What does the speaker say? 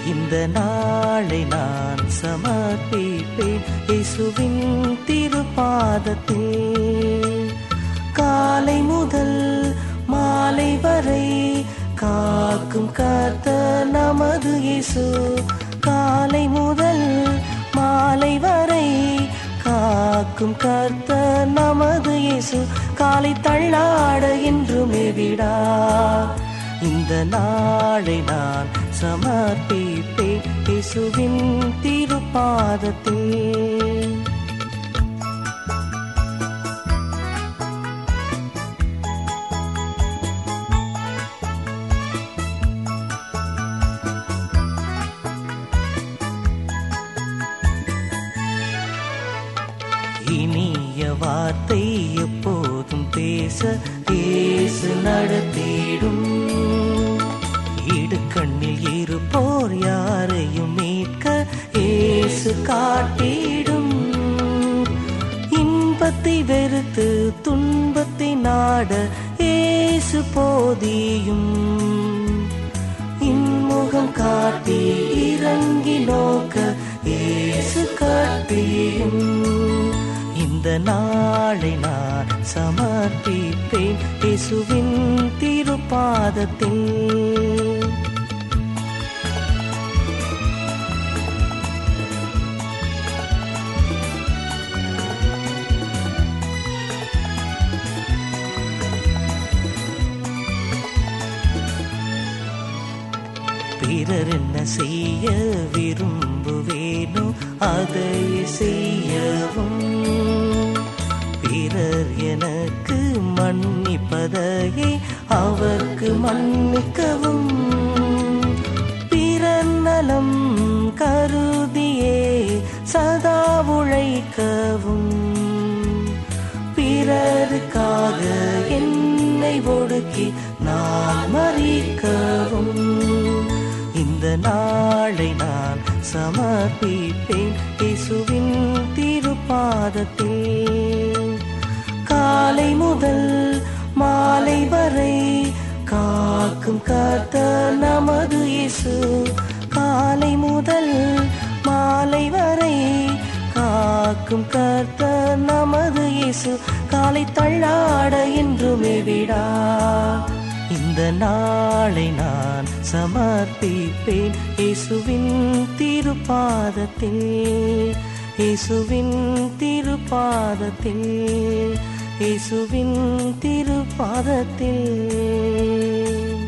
இந்த நாளை நான் சமர்ப்பிப்பேன் இயேசுவின் திருப்பாதத்தில் காலை முதல் மாலை வரை காக்கும் கர்த்தர் நமது இயேசு காலை முதல் மாலை வரை காக்கும் கர்த்தர் நமது இயேசு காலை தள்ளாட என்றுமே விடா இந்த நாளை நான் சமர்ப்பிப்பேன் இயேசுவின் திருப்பாதத்தில் இனிய வார்த்தை எப்போதும் பேச பேசு நடத்திடும் இடுக்கண்ணில் இருப்போர் யாரையும் மீட்க ஏசு காட்டிடும் இன்பத்தை வெறுத்து துன்பத்தை நாட ஏசு போதியும் இன்முகம் காட்டி இறங்கி நோக்க ஏசு காட்டியும் இந்த நாளை நான் சமர்ப்பிப்பேன் இயேசுவின் திருப்பாதத்தில் பிறர் என்ன செய்ய விரும்புவேனோ அதை செய்யவும் பிறர் எனக்கு மன்னிப்பதையே அவர்க்கு மன்னிக்கவும் பிறர் நலம் கருதியே சதா உழைக்கவும் பிறருக்காக என்னை ஒடுக்கி நான் மறிக்கவும் இந்த நாளை நான் சமர்ப்பிப்பேன் இயேசுவின் திருப்பாதத்தில் காலை முதல் மாலை வரை காக்கும் கர்த்தர் நமது இயேசு காலை முதல் மாலை வரை காக்கும் கர்த்தர் நமது இயேசு காலை தள்ளாட என்றுமே விடா இந்த நாளை நான் சமர்ப்பிப்பேன் இயேசுவின் திருப்பாதத்தில் இயேசுவின் திருப்பாதத்தில் இயேசுவின் திருப்பாதத்தில்